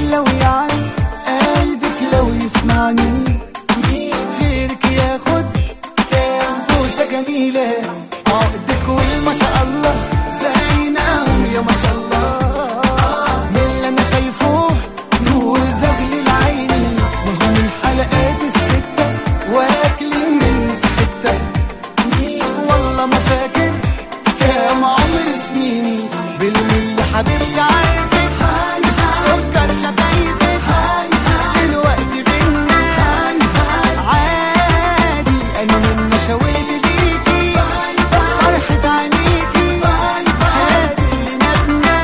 لو يعني قلبك لو يسمعني مين غيرك ياخد كام بوسة جميلة عقدك والما شاء الله زينهم يا ما شاء الله من اللي انا شايفه نور زغل العيني وهو من حلقات الستة واكل منك حتة مين والله ما فاكر كام عمر سنيني بالملي حبيبتي عارفك سكر شفايفك دلوقتي بينا عادي انا من نشوات ليكي فرحة عينيكي هادي اللي ندنا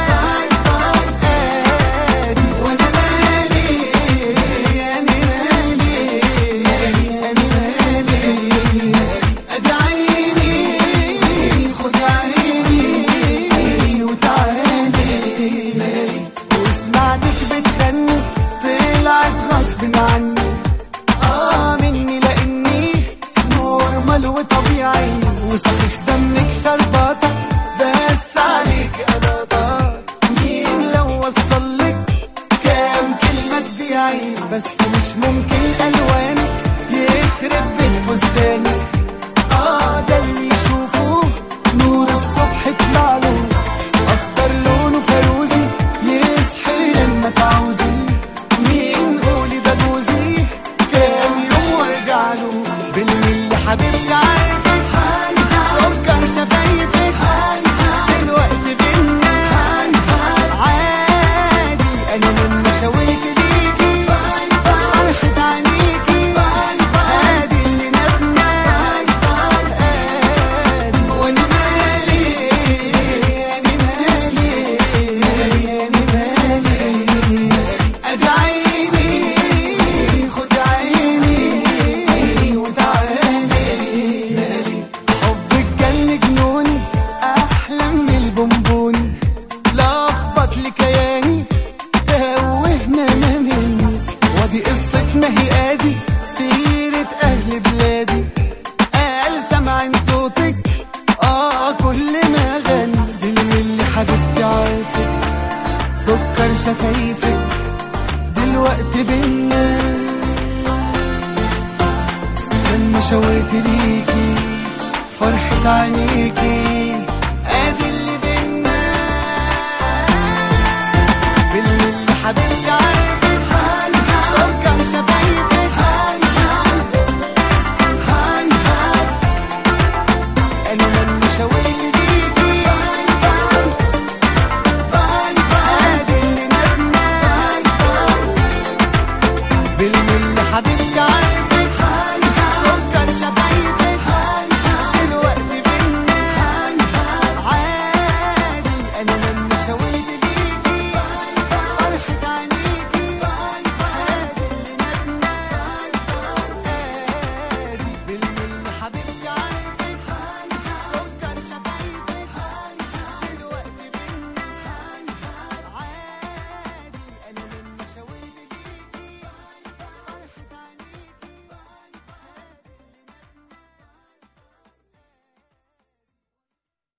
هادي وانا مالي انا مالي انا مالي ادي عيني خد عيني وتعالي وسمعتك بتغني طلعت غصب عني اه مني لاني نورمال وطبيعي وصحيح دمك شرباتة بس عليك انا ضار مين لو وصلك كام كلمة تبيعي بس مش ممكن الوانك يخرب بيت فستانك اه ده اللي يشوفه نور الصبح يطلع له اخضر لونه فيروزي يسحر لما تعوزي مين قولي ده جوزي كام يوم وارجع له بالملي حبيبتي عارفك سكر شفايفك دلوقتي بينا عادي انا من نشويت ليكي فرحة عينيكي هادي اللي نبنا هادي وانا مالي انا مالي انا مالي ادي عيني خد عيني وتعالي حبك جن جنوني احلى من البونبوني لخبط لي كياني توهنا ما مني ودي قصتنا هي ادي سيرة اهل بلادي قال سمعن صوتك اه كل ما غني باللي حبيبتي عارفك سكر شفايفك دلوقتي بينا لما شويت ليكي فرحة عينيكي